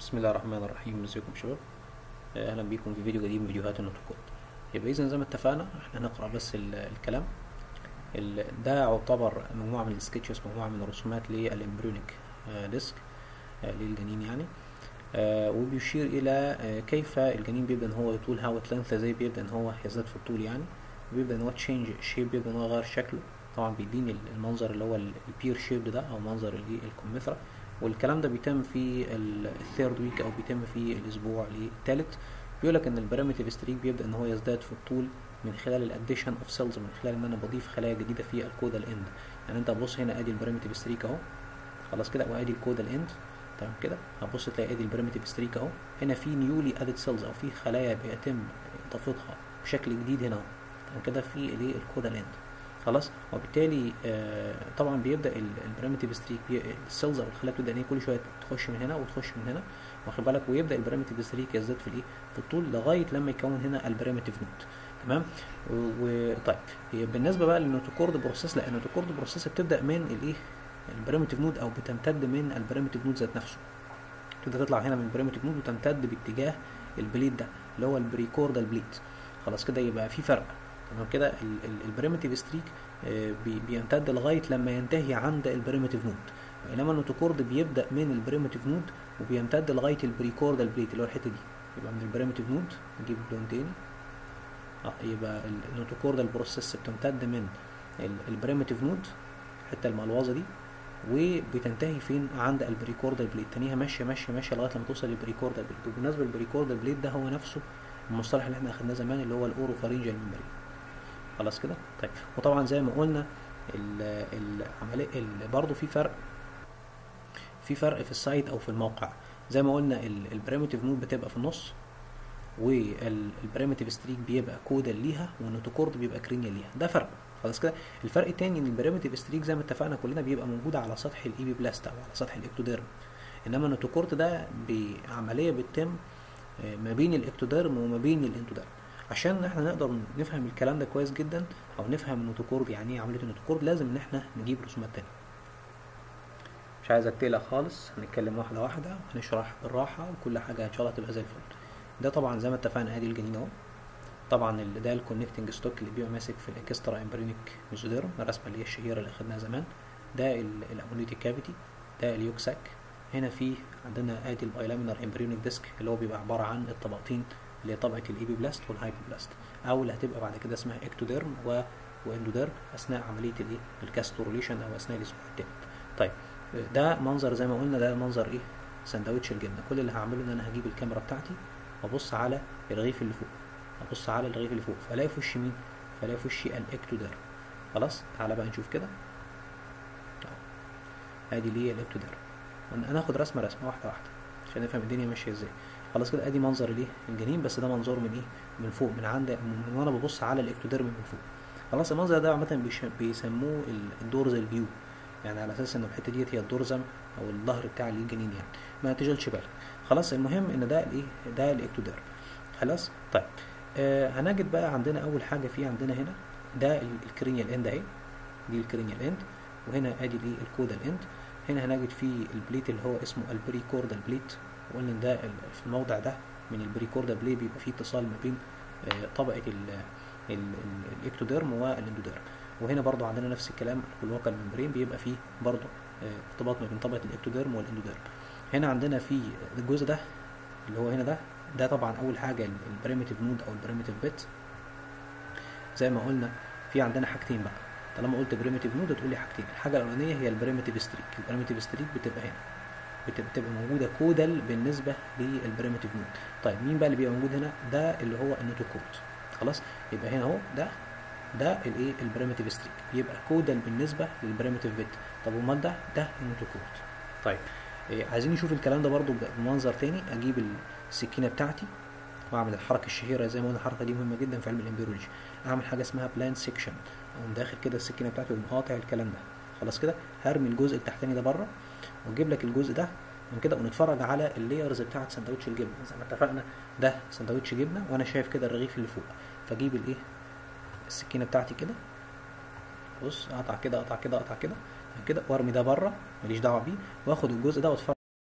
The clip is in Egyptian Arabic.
بسم الله الرحمن الرحيم ازيكم شباب آه، اهلا بيكم في فيديو جديد من فيديوهات النوتوكود يبقى اذا زي ما اتفقنا احنا هنقرا بس ال- الكلام ال- ده يعتبر مجموعه من السكتشز مجموعه من الرسومات للامبريونيك آه، ديسك آه، للجنين يعني آه، وبيشير الى آه، كيف الجنين بيبدا ان هو يطول هاو لينث ازاي بيبدا ان هو يزداد في الطول يعني وبيبدا ان هو تشينج شيب بيبدا ان هو يغير شكله طبعا بيديني المنظر اللي هو البير شيب ده او منظر اللي الكمثرى والكلام ده بيتم في الثيرد ويك او بيتم في الاسبوع الثالث بيقول لك ان البارامتر ستريك بيبدا ان هو يزداد في الطول من خلال الاديشن اوف سيلز من خلال ان انا بضيف خلايا جديده في الكودال اند يعني انت بص هنا ادي البارامتر ستريك اهو خلاص كده وادي الكودال اند تمام كده هتبص تلاقي ادي البارامتر ستريك اهو هنا في نيولي ادد سيلز او في خلايا بيتم اضافتها بشكل جديد هنا اهو تمام كده في الايه الكودال اند خلاص وبالتالي آه طبعا بيبدا البارامتر ستريك السيلز او الخلايا بتبدا ان هي كل شويه تخش من هنا وتخش من هنا واخد بالك ويبدا البارامتر ستريك يزداد في الايه في الطول لغايه لما يكون هنا البارامتر نود تمام وطيب بالنسبه بقى للنوتوكورد بروسيس لا النوتوكورد بروسيس بتبدا من الايه البارامتر نود او بتمتد من البارامتر نود ذات نفسه تبدا تطلع هنا من البارامتر نود وتمتد باتجاه البليد ده اللي هو البريكوردال بليد خلاص كده يبقى في فرق تمام كده البريمتيف ستريك بيمتد لغايه لما ينتهي عند البريمتيف نود بينما النوتوكورد بيبدا من البريمتيف نود وبيمتد لغايه البريكوردال بليت اللي هو الحته دي يبقى من البريمتيف نود نجيب لون تاني اه يبقى النوتوكوردال بروسيس بتمتد من البريمتيف نود الحته الملوظه دي وبتنتهي فين عند البريكوردال بليت تانيها ماشيه ماشيه ماشيه لغايه لما توصل للبريكوردال بليت وبالنسبه للبريكوردال بليت ده هو نفسه المصطلح اللي احنا اخدناه زمان اللي هو الاوروفارينجال ميموري خلاص كده طيب وطبعا زي ما قلنا العمليه برضه في فرق في فرق في السايت او في الموقع زي ما قلنا البريمتيف نود بتبقى في النص والبريمتيف ستريك بيبقى كودال ليها والنوتوكورد بيبقى كرينيال ليها ده فرق خلاص كده الفرق التاني ان البريمتيف ستريك زي ما اتفقنا كلنا بيبقى موجود على سطح الايبي بلاست او على سطح الاكتوديرم انما النوتوكورد ده بعمليه بتتم ما بين الاكتوديرم وما بين الاندوديرم عشان احنا نقدر نفهم الكلام ده كويس جدا او نفهم النوتوكورد يعني ايه عمليه النوتوكورد لازم ان احنا نجيب رسومات تانية مش عايزك تقلق خالص هنتكلم واحده واحده هنشرح بالراحه وكل حاجه ان شاء الله تبقى زي الفل ده طبعا زي ما اتفقنا ادي الجنين اهو طبعا ده الكونكتنج ستوك اللي بيبقى ماسك في الاكسترا امبريونيك ميزوديرم الرسمه اللي هي الشهيره اللي اخدناها زمان ده الامونيتي كافيتي ده اليوكساك هنا في عندنا ادي البايلامينر امبريونيك ديسك اللي هو بيبقى عباره عن الطبقتين اللي هي طبقه الايبي بلاست والهايبي بلاست او اللي هتبقى بعد كده اسمها اكتوديرم و واندوديرم اثناء عمليه الايه الكاستوروليشن او اثناء الاسبوع الثالث طيب ده منظر زي ما قلنا ده منظر ايه سندوتش الجبنه كل اللي هعمله ان انا هجيب الكاميرا بتاعتي وابص على الرغيف اللي فوق ابص على الرغيف اللي فوق فالاقي في وشي مين فالاقي في وشي الاكتوديرم خلاص تعالى بقى نشوف كده ادي اللي هي الاكتوديرم هناخد رسمه رسمه واحده واحده عشان نفهم الدنيا ماشيه ازاي خلاص كده ادي منظر الايه الجنين بس ده منظور من ايه من فوق من عند من وانا ببص على الاكتوديرم من فوق خلاص المنظر ده عامه بيسموه الدورزال فيو يعني على اساس ان الحته ديت هي الدورزم او الظهر بتاع الجنين يعني ما تشغلش بالك خلاص المهم ان ده الايه ده الاكتوديرم خلاص طيب آه هنجد بقى عندنا اول حاجه في عندنا هنا ده الكرينيال اند اهي دي الكرينيال اند وهنا ادي الايه الكودال اند هنا هنجد في البليت اللي هو اسمه البريكوردال بليت وقلنا ان ده في الموضع ده من البريكوردال بليت بيبقى فيه اتصال ما بين آه طبقه الاكتوديرم والاندوديرم وهنا برضو عندنا نفس الكلام الكلوكال ممبرين بيبقى فيه برضو آه ارتباط ما بين طبقه الاكتوديرم والاندوديرم هنا عندنا في الجزء ده اللي هو هنا ده ده طبعا اول حاجه البريمتيف نود او البريمتيف بت زي ما قلنا في عندنا حاجتين بقى طالما قلت بريمتيف نود هتقول لي حاجتين الحاجه الاولانيه هي البريمتيف ستريك البريمتيف ستريك بتبقى هنا بتبقى موجوده كودال بالنسبه للبريمتيف نود طيب مين بقى اللي بيبقى موجود هنا ده اللي هو النوتوكود خلاص يبقى هنا اهو ده ده الايه البريمتيف ستريك يبقى كودال بالنسبه للبريمتيف بت طب امال ده ده النوتوكود طيب إيه عايزين نشوف الكلام ده برضو بمنظر تاني اجيب السكينه بتاعتي واعمل الحركه الشهيره زي ما قلنا الحركه دي مهمه جدا في علم الامبريولوجي اعمل حاجه اسمها بلان سيكشن اقوم داخل كده السكينه بتاعتي واقوم قاطع الكلام ده خلاص كده هرمي الجزء التحتاني ده بره واجيب لك الجزء ده من كده ونتفرج على اللايرز بتاعت سندوتش الجبنه زي ما اتفقنا ده سندوتش جبنه وانا شايف كده الرغيف اللي فوق فاجيب الايه السكينه بتاعتي كده بص اقطع كده اقطع كده اقطع كده كده وارمي ده بره ماليش دعوه بيه واخد الجزء ده واتفرج